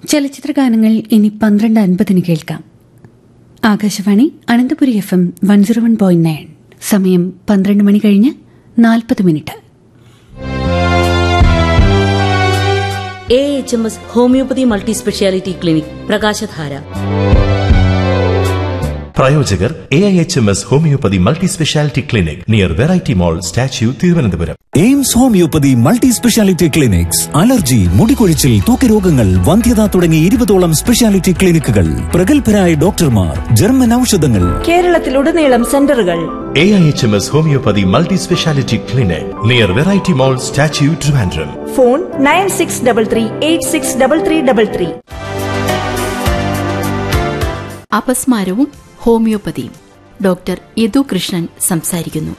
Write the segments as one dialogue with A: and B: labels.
A: ചലച്ചിത്ര ഗാനങ്ങൾ ഇനി പന്ത്രണ്ട് അൻപതിന് കേൾക്കാം Akashvani Ananthapuri F M one zero one point nine സമയം പന്ത്രണ്ട് മണി കഴിഞ്ഞ് നാൽപ്പത് minute
B: A H M S homoeopathy multi speciality clinic പ്രകാശധാര
C: പ്രായോജകർ A I H M S homoeopathy multi speciality clinic near variety mall statue Thiruvananthapuram
D: AIMS homoeopathy multi speciality clinics allergy മുടികൊഴിച്ചിൽ തൂക്കരോഗങ്ങൾ വന്ധ്യത തുടങ്ങി ഇരുപതോളം സ്പെഷ്യാലിറ്റി ക്ലിനിക്കുകൾ പ്രഗത്ഭരായ ഡോക്ടർമാർ ജർമ്മൻ ഔഷധങ്ങൾ
E: കേരളത്തിലുടനീളം സെന്ററുകൾ
C: A I H M S homoeopathy multi speciality clinic near variety mall statue Trivandrum
E: phone nine six double three eight six double three double three
F: അപസ്മാരവും ഹോമിയോപ്പതിയും ഡോക്ടർ യദു കൃഷ്ണൻ സംസാരിക്കുന്നു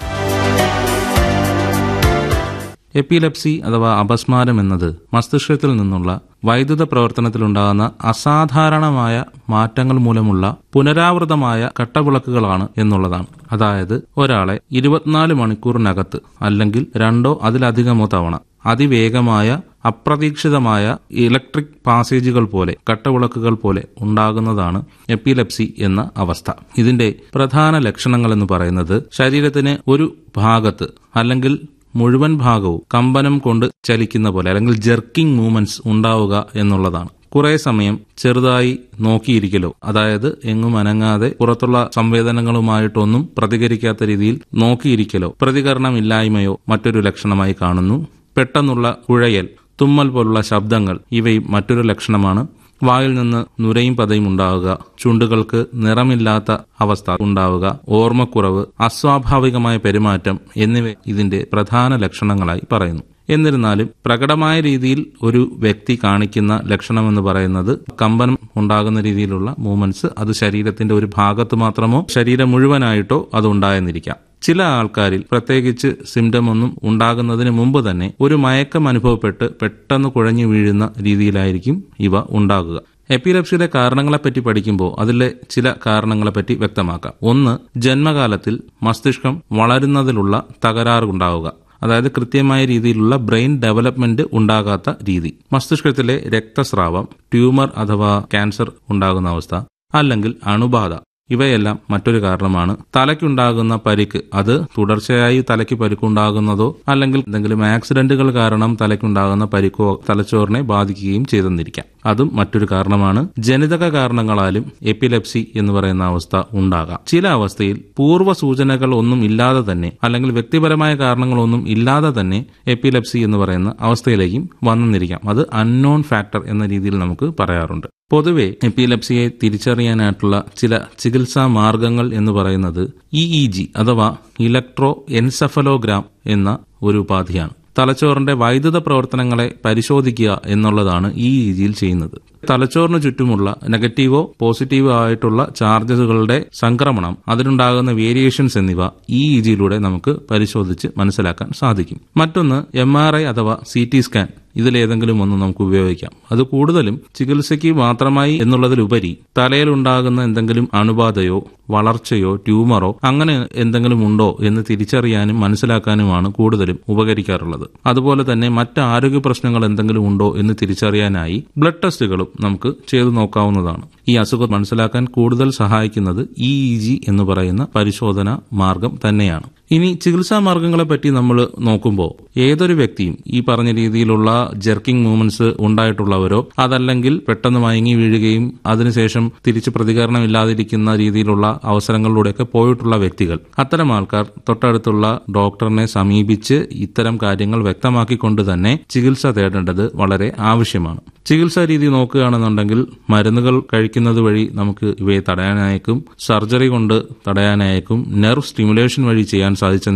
G: എപ്പിലെപ്സി അഥവാ അപസ്മാരം എന്നത് മസ്തിഷ്കത്തിൽ നിന്നുള്ള വൈദ്യുത പ്രവർത്തനത്തിലുണ്ടാകുന്ന അസാധാരണമായ മാറ്റങ്ങൾ മൂലമുള്ള പുനരാവൃതമായ കട്ടവിളക്കുകളാണ് എന്നുള്ളതാണ് അതായത് ഒരാളെ ഇരുപത്തിനാല് മണിക്കൂറിനകത്ത് അല്ലെങ്കിൽ രണ്ടോ അതിലധികമോ തവണ അതിവേഗമായ അപ്രതീക്ഷിതമായ ഇലക്ട്രിക് പാസേജുകൾ പോലെ കട്ടവിളക്കുകൾ പോലെ ഉണ്ടാകുന്നതാണ് എപ്പിലെപ്സി എന്ന അവസ്ഥ ഇതിന്റെ പ്രധാന ലക്ഷണങ്ങൾ എന്ന് പറയുന്നത് ശരീരത്തിന് ഒരു ഭാഗത്ത് അല്ലെങ്കിൽ മുഴുവൻ ഭാഗവും കമ്പനം കൊണ്ട് ചലിക്കുന്ന പോലെ അല്ലെങ്കിൽ ജെർക്കിംഗ് മൂവ്മെന്റ്സ് ഉണ്ടാവുക എന്നുള്ളതാണ് കുറെ സമയം ചെറുതായി നോക്കിയിരിക്കലോ അതായത് എങ്ങും അനങ്ങാതെ പുറത്തുള്ള സംവേദനങ്ങളുമായിട്ടൊന്നും പ്രതികരിക്കാത്ത രീതിയിൽ നോക്കിയിരിക്കലോ പ്രതികരണമില്ലായ്മയോ മറ്റൊരു ലക്ഷണമായി കാണുന്നു പെട്ടെന്നുള്ള കുഴയൽ തുമ്മൽ പോലുള്ള ശബ്ദങ്ങൾ ഇവയും മറ്റൊരു ലക്ഷണമാണ് വായിൽ നിന്ന് നുരയും പതയും ഉണ്ടാവുക ചുണ്ടുകൾക്ക് നിറമില്ലാത്ത അവസ്ഥ ഉണ്ടാവുക ഓർമ്മക്കുറവ് അസ്വാഭാവികമായ പെരുമാറ്റം എന്നിവ ഇതിന്റെ പ്രധാന ലക്ഷണങ്ങളായി പറയുന്നു എന്നിരുന്നാലും പ്രകടമായ രീതിയിൽ ഒരു വ്യക്തി കാണിക്കുന്ന ലക്ഷണമെന്ന് പറയുന്നത് കമ്പനം ഉണ്ടാകുന്ന രീതിയിലുള്ള മൂവ്മെന്റ്സ് അത് ശരീരത്തിന്റെ ഒരു ഭാഗത്ത് മാത്രമോ ശരീരം മുഴുവനായിട്ടോ അത് ഉണ്ടായെന്നിരിക്കാം ചില ആൾക്കാരിൽ പ്രത്യേകിച്ച് സിംറ്റം ഒന്നും ഉണ്ടാകുന്നതിന് മുമ്പ് തന്നെ ഒരു മയക്കം അനുഭവപ്പെട്ട് പെട്ടെന്ന് കുഴഞ്ഞു വീഴുന്ന രീതിയിലായിരിക്കും ഇവ ഉണ്ടാകുക എപ്പിലെപ്സിയുടെ കാരണങ്ങളെപ്പറ്റി പഠിക്കുമ്പോൾ അതിലെ ചില കാരണങ്ങളെപ്പറ്റി വ്യക്തമാക്കാം ഒന്ന് ജന്മകാലത്തിൽ മസ്തിഷ്കം വളരുന്നതിലുള്ള തകരാറുണ്ടാവുക അതായത് കൃത്യമായ രീതിയിലുള്ള ബ്രെയിൻ ഡെവലപ്മെന്റ് ഉണ്ടാകാത്ത രീതി മസ്തിഷ്കത്തിലെ രക്തസ്രാവം ട്യൂമർ അഥവാ ക്യാൻസർ ഉണ്ടാകുന്ന അവസ്ഥ അല്ലെങ്കിൽ അണുബാധ ഇവയെല്ലാം മറ്റൊരു കാരണമാണ് തലയ്ക്കുണ്ടാകുന്ന പരിക്ക് അത് തുടർച്ചയായി തലയ്ക്ക് പരിക്കുണ്ടാകുന്നതോ അല്ലെങ്കിൽ എന്തെങ്കിലും ആക്സിഡന്റുകൾ കാരണം തലയ്ക്കുണ്ടാകുന്ന പരിക്കോ തലച്ചോറിനെ ബാധിക്കുകയും ചെയ്തെന്നിരിക്കാം അതും മറ്റൊരു കാരണമാണ് ജനിതക കാരണങ്ങളാലും എപ്പിലെപ്സി എന്ന് പറയുന്ന അവസ്ഥ ഉണ്ടാകാം ചില അവസ്ഥയിൽ പൂർവ്വ സൂചനകൾ ഒന്നും ഇല്ലാതെ തന്നെ അല്ലെങ്കിൽ വ്യക്തിപരമായ കാരണങ്ങളൊന്നും ഇല്ലാതെ തന്നെ എപ്പിലെപ്സി എന്ന് പറയുന്ന അവസ്ഥയിലേക്കും വന്നെന്നിരിക്കാം അത് അൺനോൺ ഫാക്ടർ എന്ന രീതിയിൽ നമുക്ക് പറയാറുണ്ട് പൊതുവെ എപ്പിലെപ്സിയെ തിരിച്ചറിയാനായിട്ടുള്ള ചില ചികിത്സാ മാർഗങ്ങൾ എന്ന് പറയുന്നത് ഇ ഇ ജി അഥവാ ഇലക്ട്രോ എൻസഫലോഗ്രാം എന്ന ഒരു ഉപാധിയാണ് തലച്ചോറിന്റെ വൈദ്യുത പ്രവർത്തനങ്ങളെ പരിശോധിക്കുക എന്നുള്ളതാണ് ഈ രീതിയിൽ ചെയ്യുന്നത് തലച്ചോറിന് ചുറ്റുമുള്ള നെഗറ്റീവോ പോസിറ്റീവോ ആയിട്ടുള്ള ചാർജസുകളുടെ സംക്രമണം അതിനുണ്ടാകുന്ന വേരിയേഷൻസ് എന്നിവ ഈ ഇജിയിലൂടെ നമുക്ക് പരിശോധിച്ച് മനസ്സിലാക്കാൻ സാധിക്കും മറ്റൊന്ന് എം അഥവാ സി ടി സ്കാൻ ഇതിലേതെങ്കിലും ഒന്ന് നമുക്ക് ഉപയോഗിക്കാം അത് കൂടുതലും ചികിത്സയ്ക്ക് മാത്രമായി എന്നുള്ളതിലുപരി തലയിലുണ്ടാകുന്ന എന്തെങ്കിലും അണുബാധയോ വളർച്ചയോ ട്യൂമറോ അങ്ങനെ എന്തെങ്കിലും ഉണ്ടോ എന്ന് തിരിച്ചറിയാനും മനസ്സിലാക്കാനുമാണ് കൂടുതലും ഉപകരിക്കാറുള്ളത് അതുപോലെ തന്നെ മറ്റ് ആരോഗ്യ പ്രശ്നങ്ങൾ എന്തെങ്കിലും ഉണ്ടോ എന്ന് തിരിച്ചറിയാനായി ബ്ലഡ് ടെസ്റ്റുകളും നമുക്ക് ചെയ്തു നോക്കാവുന്നതാണ് ഈ അസുഖം മനസ്സിലാക്കാൻ കൂടുതൽ സഹായിക്കുന്നത് ഇ ഇ ജി എന്ന് പറയുന്ന പരിശോധന മാർഗം തന്നെയാണ് ഇനി ചികിത്സാ മാർഗങ്ങളെ പറ്റി നമ്മൾ നോക്കുമ്പോൾ ഏതൊരു വ്യക്തിയും ഈ പറഞ്ഞ രീതിയിലുള്ള ജെർക്കിംഗ് മൂവ്മെന്റ്സ് ഉണ്ടായിട്ടുള്ളവരോ അതല്ലെങ്കിൽ പെട്ടെന്ന് മയങ്ങി വീഴുകയും അതിനുശേഷം തിരിച്ച് പ്രതികരണമില്ലാതിരിക്കുന്ന രീതിയിലുള്ള അവസരങ്ങളിലൂടെയൊക്കെ പോയിട്ടുള്ള വ്യക്തികൾ അത്തരം ആൾക്കാർ തൊട്ടടുത്തുള്ള ഡോക്ടറിനെ സമീപിച്ച് ഇത്തരം കാര്യങ്ങൾ വ്യക്തമാക്കിക്കൊണ്ട് തന്നെ ചികിത്സ തേടേണ്ടത് വളരെ ആവശ്യമാണ് ചികിത്സാ രീതി നോക്കുകയാണെന്നുണ്ടെങ്കിൽ മരുന്നുകൾ കഴിക്കുന്നത് വഴി നമുക്ക് ഇവയെ തടയാനായേക്കും സർജറി കൊണ്ട് തടയാനായേക്കും നെർവ് സ്റ്റിമുലേഷൻ വഴി ചെയ്യാൻ സാധിച്ച